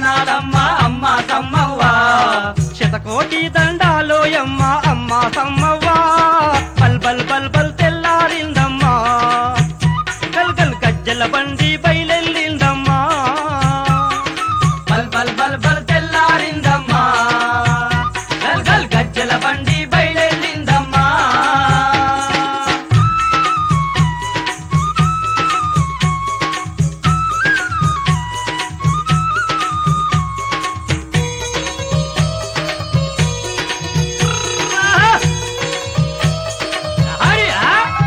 శరణాలమ్మ అమ్మ సమ్మవ్వ శతకోటి దండాలోయమ్మ అమ్మ సమ్మవ్వా బల్ బల్ బల్ బల్ తెల్లారిందమ్మా గల్ గల్ గజ్జల బండి బయలెళ్ళిందమ్మా బల్ బల్ బల్ బల్ తెల్లారిందమ్మా గల్ గల్ గజ్జల బండి బయలెళ్ళిందమ్మా హరియా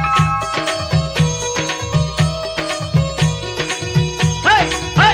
హై హై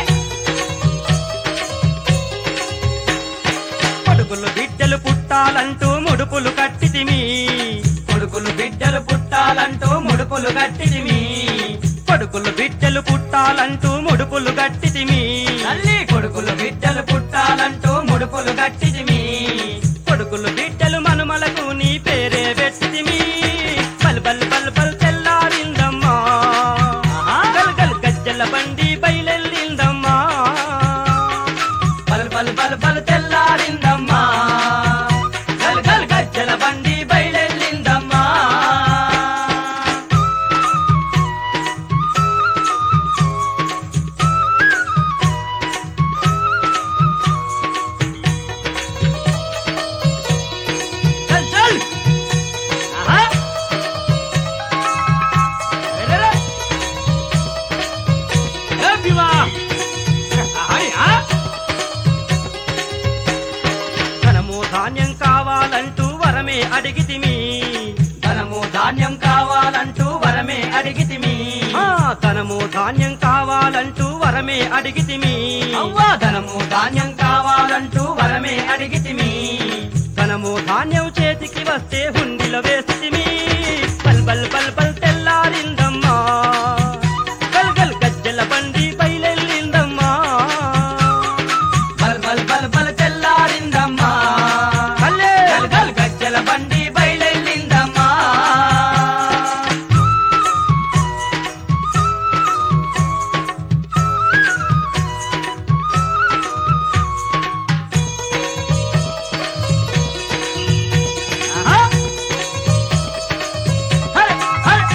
పడుకులు బిడ్డలు పుట్టాలంటూ ముడుపులు కట్టితిమి కొడుకులు బిడ్డలు పుట్టాలంటూ ముడుపులు కట్టిదిమి పడుకులు బిడ్డలు పుట్టాలంటూ ముడుపులు కట్టితిమి తల్లి కొడుకులు బిడ్డలు పుట్టాలంటూ ముడుపులు కట్టిదిమి కొడుకులు బిడ్డలు మనుమలకు నీ పేరే పెట్టితిమి బల్ బల్ బల్ బల్ తెల్లారిందమ్మా గల్ గల్ గజ్జల బండి బయలెళ్ళిందమ్మా పలు పలు పలు పలు తెల్లారిందమ్మా గల్ గల్ గజ్జల బండి బయలెళ్ళిందమ్మా చల్ చల్ ఆహా రే ఏ భీమా హరియా ధనము ధాన్యం కావాలంటూ వరమే అడిగితిమి ధనము ధాన్యం కావాలంటూ వరమే అడిగితిమి ఆ ధనము ధాన్యం కావాలంటూ వరమే అడిగితిమి అవ్వా ధనము ధాన్యం కావాలంటూ వరమే అడిగితిమి ధనము ధాన్యం చేతికి వస్తే హుండిలో వేస్తిమి బల్ బల్ బల్ బల్ తెల్లారిందమ్మా గల్ గల్ గజ్జల బండి బయలెళ్ళిందమ్మా బల్ బల్ బల్ బల్ తెల్లారిందమ్మా కల్లే గల్ గల్ గజ్జల బండి బయలెళ్ళిందమ్మా ఆహా! హరే! హరే!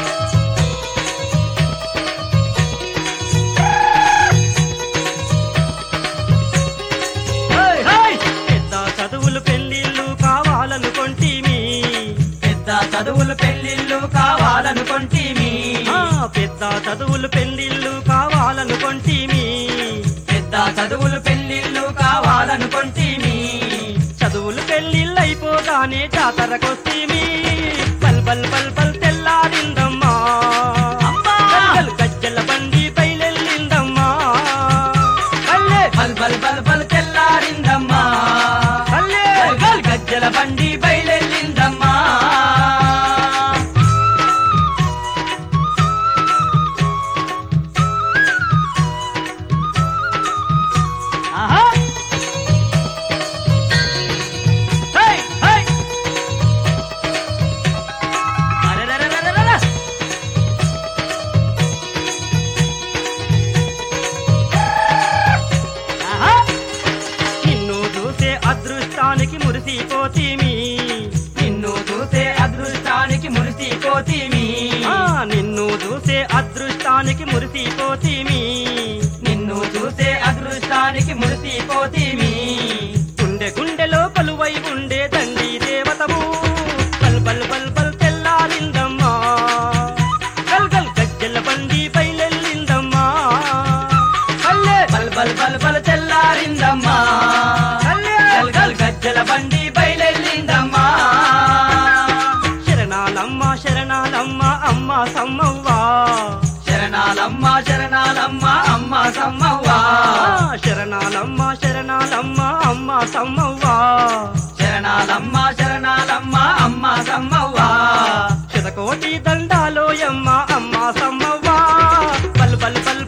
హే! హే! పెద్ద చదువులు పెళ్లిళ్ళు కావాలనుకొంటిమి పెద్ద చదువులు పెళ్లిళ్ళు కావాలనుకొంటిమి ఆ పెద్ద చదువులు పెళ్లిళ్ళు కావాలనుకొంటిమి పెద్ద చదువులు పెళ్లిళ్ళు కావాలనుకొంటిమి చదువులు పెళ్లిళ్ళు అయిపోగానే జాతరకొస్తీమి బల్ బల్ బల్ బల్ తెల్లారిందమ్మా అమ్మా! గల్ గజ్జల బండి బయలెళ్ళిందమ్మా కల్లే బల్ బల్ బల్ బల్ తెల్లారిందమ్మా కల్లే గల్ గల్ గజ్జల బండి బయలెళ్ళిందమ్మా ఆహా! హే! హే! అరెరెరెరెరెరె! ఆహా! నిన్ను చూసే అదృష్టానికి మురిసిపోతీమి నిన్ను చూసే అదృష్టానికి మురిసిపోతీమి ఆ నిన్ను చూసే అదృష్టానికి మురిసిపోతీమి నిన్ను చూసే అదృష్టానికి మురిసిపోతీమి గుండె గుండెలో కొలువై ఉండే తండ్రి దేవతము బల్ బల్ బల్ బల్ తెల్లారిందమ్మా గల్ గల్ గజ్జల బండి బయలెళ్ళిందమ్మా కల్లే బల్ బల్ బల్ బల్ తెల్లారిందమ్మా కల్లే గల్ గల్ గజ్జల బండి బయలెళ్ళిందమ్మా శరణాలమ్మ శరణాలమ్మ అమ్మ సమ్మవ్వా శరణాలమ్మ శరణాలమ్మ అమ్మ సమ్మవ్వా ఆ, శరణాలమ్మ శరణాలమ్మ అమ్మ సమ్మవ్వా శరణాలమ్మ శరణాలమ్మ అమ్మ సమ్మవ్వా శతకోటి దండాలోయమ్మ అమ్మ సమ్మవ్వా బల్ బల్ బల్